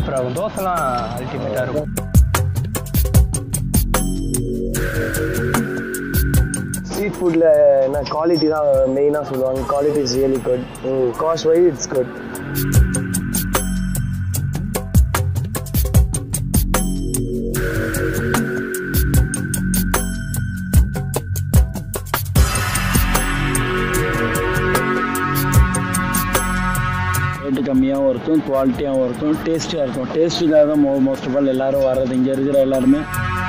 சூப்பராக இருக்கும் தோசைலாம் அல்டிமேட்டாக இருக்கும் ஸ்ட்ரீட் ஃபுட்டில் என்ன குவாலிட்டி தான் மெயினாக சொல்லுவாங்க quality is really good cost wise it's good rate கம்மியாகவும் இருக்கும் குவாலிட்டியாகவும் இருக்கும் டேஸ்டியாக இருக்கும் டேஸ்ட்டுக்காக தான் மோ மோஸ்ட் ஆஃப் ஆல் எல்லோரும் வர்றது இங்கே இருக்கிற எல்லாருமே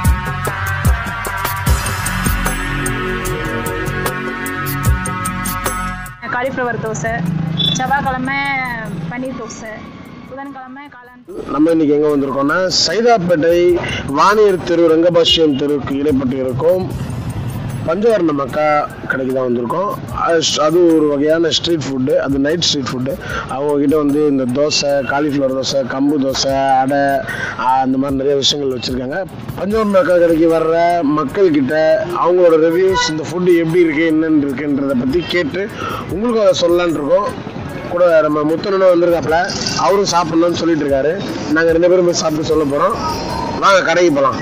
காலிஃப்ளவர் தோசை செவ்வாய்க்கிழமை பன்னீர் தோசை புதன்கிழமை காளான் நம்ம இன்னைக்கு எங்க வந்திருக்கோம்னா சைதாப்பேட்டை வாணியர் தெரு ரங்கபாஷ்யம் தெருவுக்கு இடைப்பட்டு இருக்கும் பஞ்சவர்ண மக்கா கடைக்கு தான் வந்திருக்கோம் அது- அது ஒரு வகையான ஸ்ட்ரீட் ஃபுட்டு அது நைட் ஸ்ட்ரீட் ஃபுட்டு அவங்கக்கிட்ட வந்து இந்த தோசை காலிஃப்ளவர் தோசை கம்பு தோசை அடை ஆ, அந்த மாதிரி நிறைய விஷயங்கள் வச்சுருக்காங்க பஞ்சவர்ண மக்கா கடைக்கு வர்ற மக்கள்கிட்ட அவங்களோட ரிவ்யூஸ் இந்த ஃபுட்டு எப்படி இருக்குது என்னென்னு இருக்குன்றதை பற்றி கேட்டு உங்களுக்கும் அதை சொல்லலான்னு இருக்கோம் கூட நம்ம முத்தனனும் வந்திருக்காப்புல அவரும் சாப்பிடணும்னு சொல்லிட்டு இருக்காரு நாங்கள் ரெண்டு பேரும் போய் சாப்பிட்டு சொல்ல போகிறோம் வாங்க கடைக்கு போகலாம்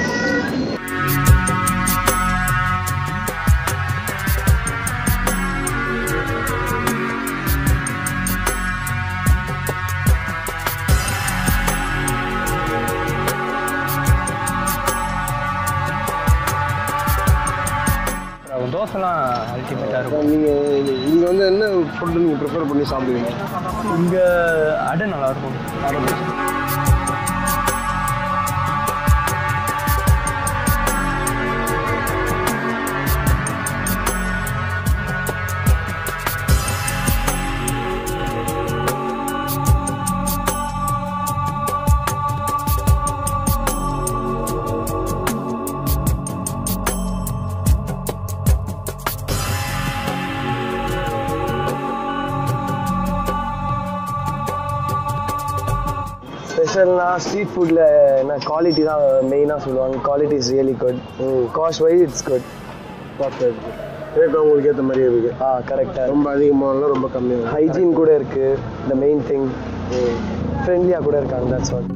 சூப்பராக இருக்கும் தோசைலாம் அல்டிமேட்டாக இருக்கும் நீங்கள் இங்கே வந்து என்ன ஃபுட்டு நீங்கள் ப்ரிப்பேர் பண்ணி சாப்பிடுவீங்க இங்கே அடை நல்லாயிருக்கும் ஸ்பெஷல்னா ஸ்ட்ரீட் ஃபுட்டில் என்ன குவாலிட்டி தான் மெயினாக சொல்லுவாங்க quality is really good cost wise it's good perfect rate உங்களுக்கு ஏற்ற மாதிரியே இருக்கு ஆ கரெக்டாக ரொம்ப அதிகமாக இல்லை ரொம்ப கம்மியாக ஹைஜீன் கூட இருக்குது த மெயின் திங் ஃப்ரெண்ட்லியாக கூட இருக்காங்க தட்ஸ் ஆல்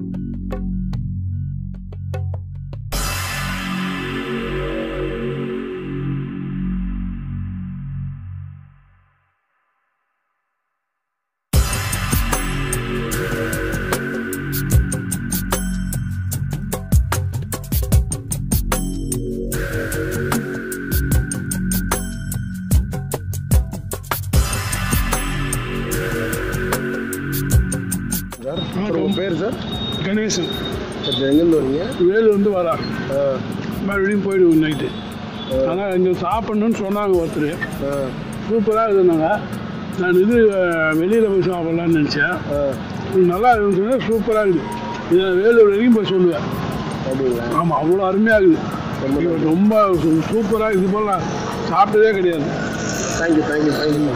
சார் உங்கள் பேர் சார் கணேசன் சரி எங்கேருந்து வரீங்க வேலூர் வந்து வரா மறுபடியும் போயிடுவோம் நைட்டு ஆனால் இங்கே சாப்பிட்ணுன்னு சொன்னாங்க ஒருத்தர் சூப்பராக இருந்தாங்க நான் இது வெளியில் போய் சாப்பிட்லான்னு நினச்சேன் இது நல்லா இருக்குன்னு சொன்னால் சூப்பராக இருக்குது இதை நான் வேலூர் வரைக்கும் போய் சொல்லுவேன் அப்படிங்களா ஆமாம் அவ்வளோ அருமையாக இருக்குது இது ரொம்ப சூப்பராக இது போல் நான் சாப்பிட்டதே கிடையாது தேங்க்யூ தேங்க்யூ தேங்க்யூ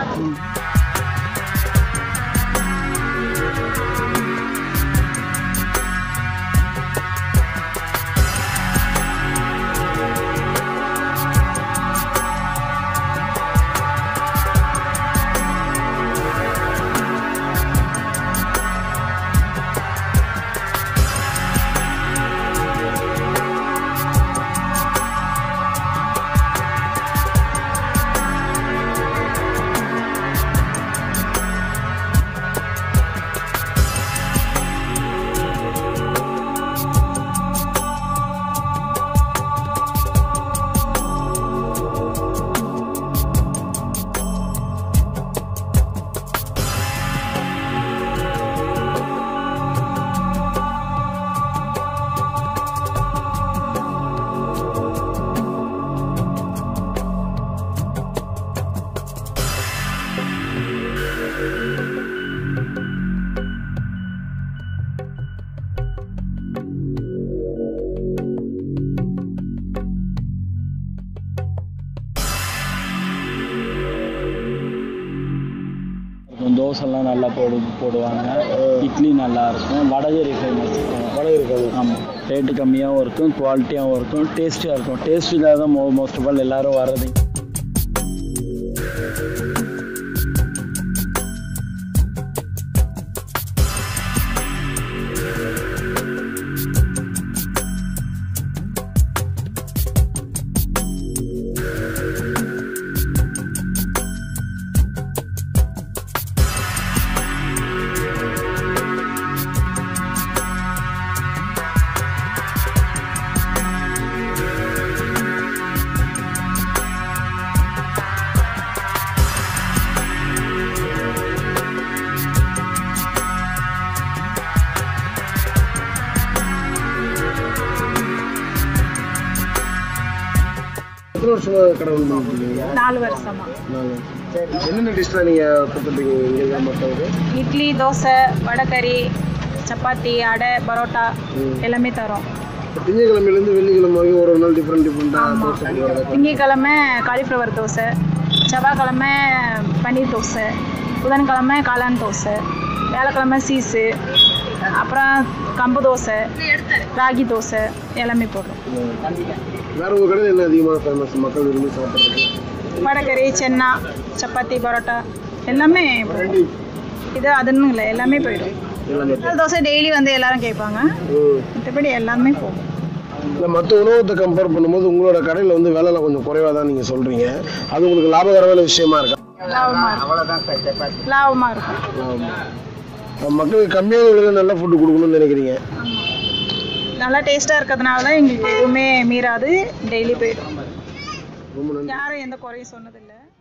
இருக்கும் தோசைலாம் நல்லா போடு போடுவாங்க இட்லி நல்லா இருக்கும் வடகரி ஃபேமஸ் வடகரி கம்மி ஆமாம் ரேட்டு கம்மியாகவும் இருக்கும் குவாலிட்டியாகவும் இருக்கும் டேஸ்டியாக இருக்கும் டேஸ்ட்டுக்காக தான் மோ மோஸ்ட் ஆஃப் ஆல் எல்லோரும் வர்றது வருஷமா கடை வந்து பண்ணிருக்கீங்க நாலு வருஷமா நாலு. என்னென்ன டிஷ்லாம் நீங்கள் கொடுத்துருக்கீங்க இங்கே மற்றவங்க இட்லி தோசை வடைக்கறி சப்பாத்தி அடை பரோட்டா எல்லாமே தரோம் திங்கக்கிழமையிலேருந்து வெள்ளிக்கிழமை வரைக்கும் ஒரு ஒரு நாள் டிஃப்ரெண்ட் டிஃப்ரெண்ட்டாக தோசை போடுவாங்க திங்கக்கிழமை காலிஃப்ளவர் தோசை செவ்வாய்க்கிழமை பன்னீர் தோசை புதன்கிழமை காளான் தோசை வியாழக்கிழமை சீஸு அப்புறம் கம்பு தோசை ராகி தோசை எல்லாமே போடுறோம் வேற உங்கள் கடையில் என்ன அதிகமாக ஃபேமஸ் மக்கள் விரும்பி சாப்பிட்றது வடைக்கறி சென்னா சப்பாத்தி பரோட்டா எல்லாமே போடும் இது அதுன்னு இல்லை எல்லாமே போயிடும் எல்லாமே மசாலா தோசை டெய்லி வந்து எல்லாரும் கேட்பாங்க மற்றபடி எல்லாமே போகும் இல்லை மற்ற உணவத்தை கம்பேர் பண்ணும்போது உங்களோட கடையில் வந்து வேலைலாம் கொஞ்சம் குறைவாக தான் நீங்கள் சொல்கிறீங்க அது உங்களுக்கு லாபகரமான விஷயமா இருக்கா லாபமாக இருக்கும் லாபமாக இருக்கும் மக்களுக்கு கம்மியான விலையில் நல்ல ஃபுட்டு கொடுக்கணும்னு நினைக்கிறீங்க நல்லா டேஸ்ட்டாக இருக்கிறதுனால தான் எங்களுக்கு எதுவுமே மீறாது டெய்லி போயிடும் ரொம்ப நன்றி யாரும் எந்த குறையும் சொன்னதில்லை